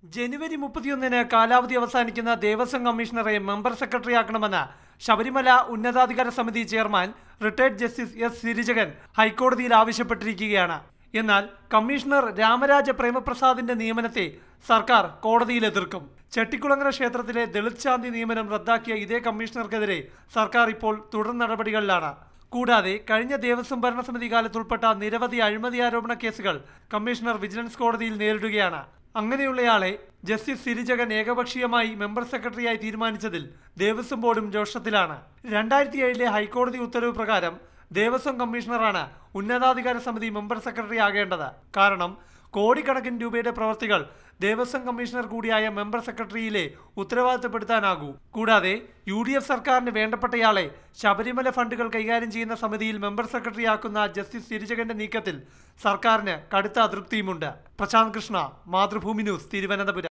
ജനുവരി മുപ്പത്തിയൊന്നിന് കാലാവധി അവസാനിക്കുന്ന ദേവസ്വം കമ്മീഷണറെ മെമ്പർ സെക്രട്ടറി ആക്കണമെന്ന് ശബരിമല ഉന്നതാധികാര സമിതി chairman retired justice S Sirijagan ഹൈക്കോടതിയിൽ ആവശ്യപ്പെട്ടിരിക്കുകയാണ് എന്നാൽ കമ്മീഷണർ രാമരാജ പ്രേമപ്രസാദിന്റെ നിയമനത്തെ സർക്കാർ കോടതിയിൽ എതിർക്കും ചെട്ടിക്കുളങ്ങര ക്ഷേത്രത്തിലെ ദളിത് ശാന്തി നിയമനം റദ്ദാക്കിയ ഇതേ കമ്മീഷണർക്കെതിരെ സർക്കാർ ഇപ്പോൾ തുടർ നടപടികളിലാണ് കൂടാതെ കഴിഞ്ഞ ദേവസ്വം ഭരണസമിതി കാലത്ത് ഉൾപ്പെട്ട നിരവധി അഴിമതി ആരോപണ കേസുകൾ കമ്മീഷണർ വിജിലൻസ് കോടതിയിൽ നേരിടുകയാണ് അങ്ങനെയുള്ളയാളെ ജസ്റ്റിസ് സിരിജകൻ ഏകപക്ഷീയമായി മെമ്പർ സെക്രട്ടറിയായി തീരുമാനിച്ചതിൽ ദേവസ്വം ബോർഡും രോഷത്തിലാണ് രണ്ടായിരത്തി ഏഴിലെ ഹൈക്കോടതി ഉത്തരവ് പ്രകാരം ദേവസ്വം കമ്മീഷണറാണ് ഉന്നതാധികാര സമിതി മെമ്പർ സെക്രട്ടറി ആകേണ്ടത് കാരണം കോടിക്കണക്കിന് രൂപയുടെ പ്രവർത്തികൾ ദേവസ്വം കമ്മീഷണർ കൂടിയായ മെമ്പർ സെക്രട്ടറിയിലെ ഉത്തരവാദിത്തപ്പെടുത്താനാകൂ കൂടാതെ യു ഡി എഫ് സർക്കാരിന് വേണ്ടപ്പെട്ടയാളെ ശബരിമല ഫണ്ടുകൾ കൈകാര്യം ചെയ്യുന്ന സമിതിയിൽ മെമ്പർ സെക്രട്ടറി ആക്കുന്ന ജസ്റ്റിസ് സിരിജകന്റെ നീക്കത്തിൽ സർക്കാരിന് കടുത്ത അതൃപ്തിയുമുണ്ട് പ്രശാന്ത് കൃഷ്ണ മാതൃഭൂമി ന്യൂസ് തിരുവനന്തപുരം